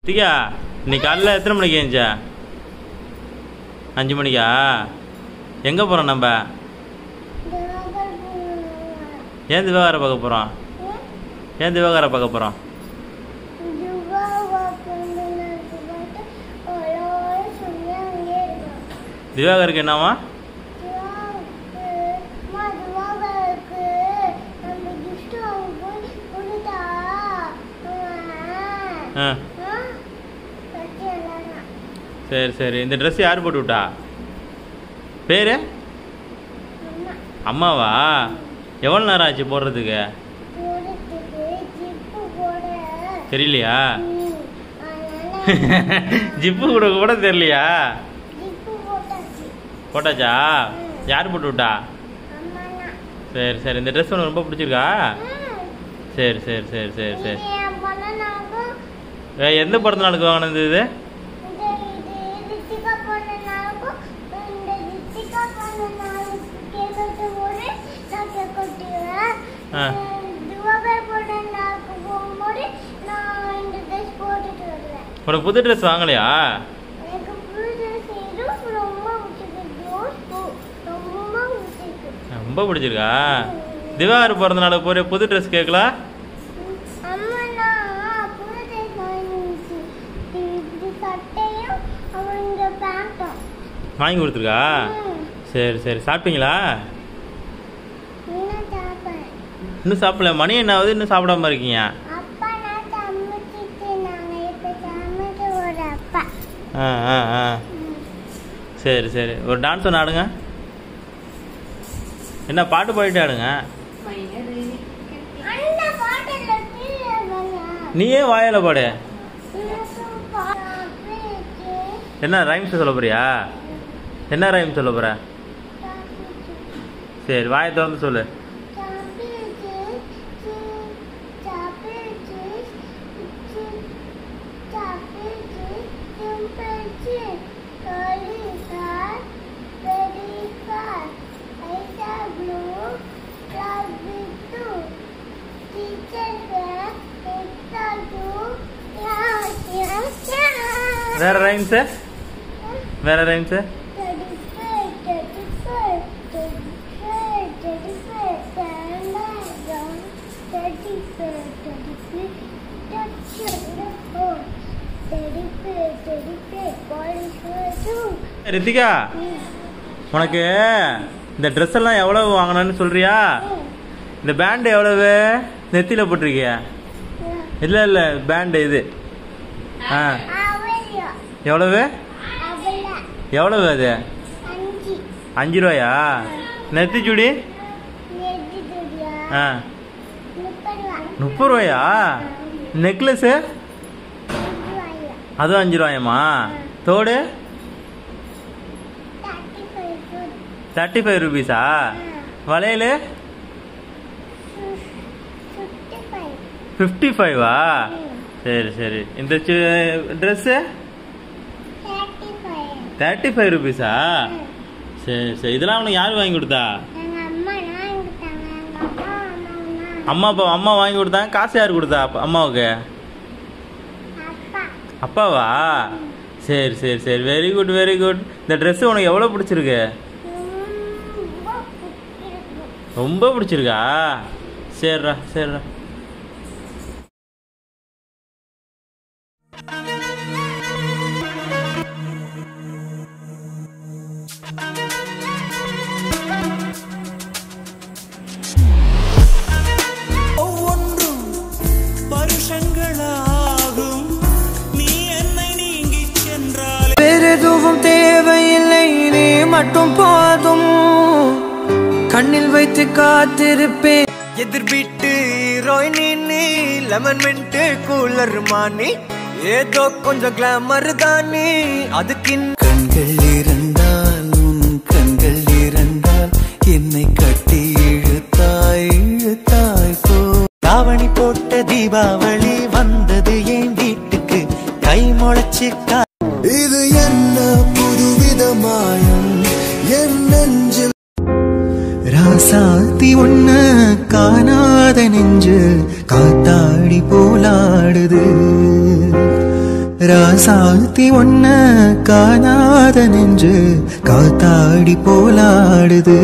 திகா நீ காலைல எத்தனை மணிக்கு ஏஞ்சா அஞ்சு மணிக்கா எங்கே போகிறோம் நம்ம ஏன் திவாகரை பார்க்க போகிறோம் ஏன் திவாகரை பார்க்க போகிறோம் திவாகருக்கு என்னவா ஆ சரி சரி இந்த ட்ரெஸ் யார் போட்டு விட்டா பேர் அம்மாவா எவ்வளோ நேரம் ஆச்சு போடுறதுக்கு தெரியலையா ஜிப்பு கூட கூட தெரியலையா போட்டாச்சா யார் போட்டு விட்டா சரி சரி இந்த ட்ரெஸ் உனக்கு ரொம்ப பிடிச்சிருக்கா சரி சரி சரி சரி சரி ஏ, எந்த பிறந்த நாளுக்கு வாங்கினது இது ஆ. உனக்கு புது ட்ரெஸ் வாங்கலையா ரொம்ப பிடிச்சிருக்கா திவாகர் பிறந்த நாளுக்கு போகிற புது ட்ரெஸ் கேட்கல வாங்கி கொடுத்துருக்கா சரி சரி சாப்பிட்டீங்களா இன்னும் சாப்பிடல மணி என்ன ஆகுது இன்னும் சாப்பிடாம இருக்கீங்க அப்பா நான் சமைச்சிட்டு நாங்க இப்ப சமைச்ச ஒரு அப்பா ஆ ஆ ஆ சரி சரி ஒரு டான்ஸ் ஒன்று ஆடுங்க என்ன பாட்டு பாடிட்டு ஆடுங்க அந்த பாட்டில் கீழே வாங்க. நீயே வாயால பாடு எனக்கு பாட்டு என்ன ரைம்ஸ் சொல்ல போறியா என்ன ரைம் சொல்ல போற சரி வாயை திறந்து சொல்லு வேற ரைம்ஸு வேற ரைம்ஸு ரித்திகா உனக்கு இந்த ட்ரெஸ் எல்லாம் எவ்வளவு வாங்கினேன்னு சொல்றியா இந்த பேண்ட் எவ்வளவு நெத்தியில போட்டிருக்கிய இல்ல இல்ல பேண்ட் இது ஆ எவ்வளவு எவ்வளவு அது அஞ்சு அஞ்சு ரூபாயா நெத்தி சுடி நெத்தி துடியா ஆ முப்பது ரூபா முப்பது ரூபாயா நெக்லஸ்ஸு முப்பது ரூபாயா அதுவும் அஞ்சு ரூபாயம்மா தோடு தேர்ட்டி ஃபைவ் தேர்ட்டி ஃபைவ் ருபீஸா வளையல் ஃபிஃப்டி ஃபைவ் ஃபிஃப்டி ஃபைவா சரி சரி இந்த dress thirty five thirty five ருபீஸா சரி சரி இதெல்லாம் உனக்கு யார் வாங்கி கொடுத்தா எங்கள் அம்மா நான் கொடுத்தாங்க எங்கள் அப்பா அம்மா அம்மா அப்பா அம்மா வாங்கி கொடுத்தாங்க காசு யார் கொடுத்தா அப்பா- அம்மாவுக்கு அப்பா அப்பாவா சரி சரி சரி வெரி குட் வெரி குட் இந்த ட்ரெஸ் உனக்கு எவ்வளோ பிடிச்சிருக்கு ரொம்ப பிடிச்சிருக்கு ரொம்ப பிடிச்சிருக்கா சரிடா சரிடா ஒவ்வொன்றும் வருஷங்களாகும் நீ என்னை நீங்கி சென்றால் வேறெதுவும் தேவையில்லை நீ மட்டும் போதும் கண்ணில் வைத்து காத்திருப்பேன் எதிர் வீட்டு ஹீரோயினி நீ லெமன் மின்ட் கூலர் மானி ஏதோ கொஞ்சம் கிளாமர் தானே அதுக்கு கண்கள் இருந்தால் உன் கண்கள் இருந்தால் என்னை கட்டி இழுத்தாய் இழுத்தாய் போ தாவணி போட்ட தீபாவளி வந்தது என் வீட்டுக்கு கை முளைச்சு கா இது என்ன புதுவித மாயம் என் நெஞ்சில் ராசாத்தி ஒண்ண காணாத நெஞ்சு காத்தாடி போலாடுது ராசாத்தி ஒன்ன காணாத நெஞ்சு காத்தாடி போலாடுது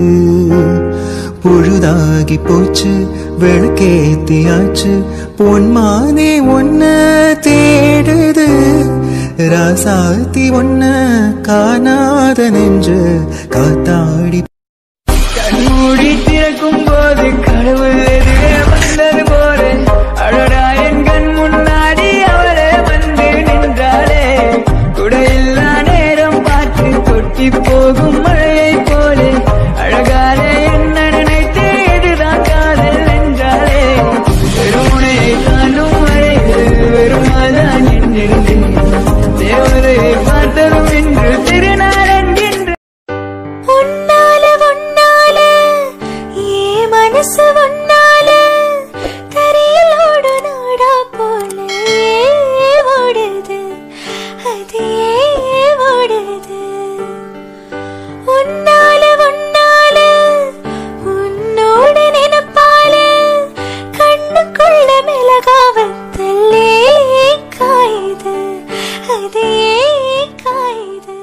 பொழுதாகி போச்சு விளக்கேத்தியாச்சு பொன்மானே ஒன்ன தேடுது ராசாத்தி ஒன்ன காணாத நெஞ்சு காத்தாடி கண்மூடி திறக்கும் போது கடவுள் எதிரே வந்தது போல அழடா என் கண் முன்னாடி அவளே வந்து நின்றாளே குடையில்லா நேரம் பார்த்து கொட்டி போகும் மழையை போல அழகாலே என்ன நினைத்து இதுதான் காதல் என்றாளே வெறுமனையை தாண்டும் மழையில் வெறுமாதான் நின்றிருந்தேன் தேவரை பார்த்ததும் இன்று திருநாள் என்கின்ற உன்னால உன்னால ஏ மனசு உன்னால கரையில் ஓடு நாடா போல ஓடுது அது ஏன் ஓடுது உன்னால உன்னால உன்னோட நினைப்பால கண்ணுக்குள்ள மிளகாவத்தல்லே காயுது அது ஏன் காயுது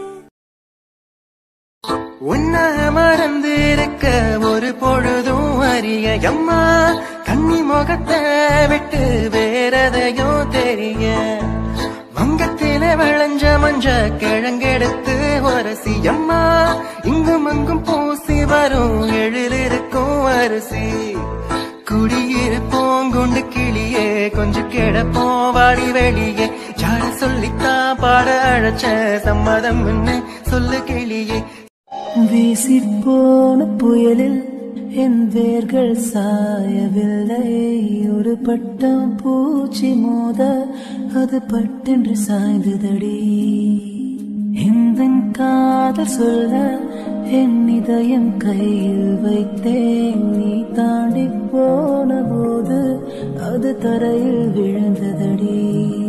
உன்ன மறந்து இருக்க ஒரு பொழுதும் அறிய அம்மா கண்ணி முகத்தை விட்டு வேறதையும் தெரிய வங்கத்தில விளைஞ்ச மஞ்ச கிழங்கெடுத்து உரசி அம்மா இங்கும் அங்கும் பூசி வரும் எழில் இருக்கும் அரிசி குடியிருப்போம் குண்டு கிளியே கொஞ்சம் கிடப்போம் வாடி வெளியே ஜாட சொல்லித்தான் பாட அழைச்ச சம்மதம் சொல்லு கிளியே வீசிப் போன புயலில் என் வேர்கள் சாயவில்லை ஒரு பட்டம் பூச்சி மோத அது பட்டென்று சாய்ந்ததடி இந்த காதல் சொல்ல என் இதயம் கையில் வைத்தேன் நீ தாண்டி போன போது அது தரையில் விழுந்ததடி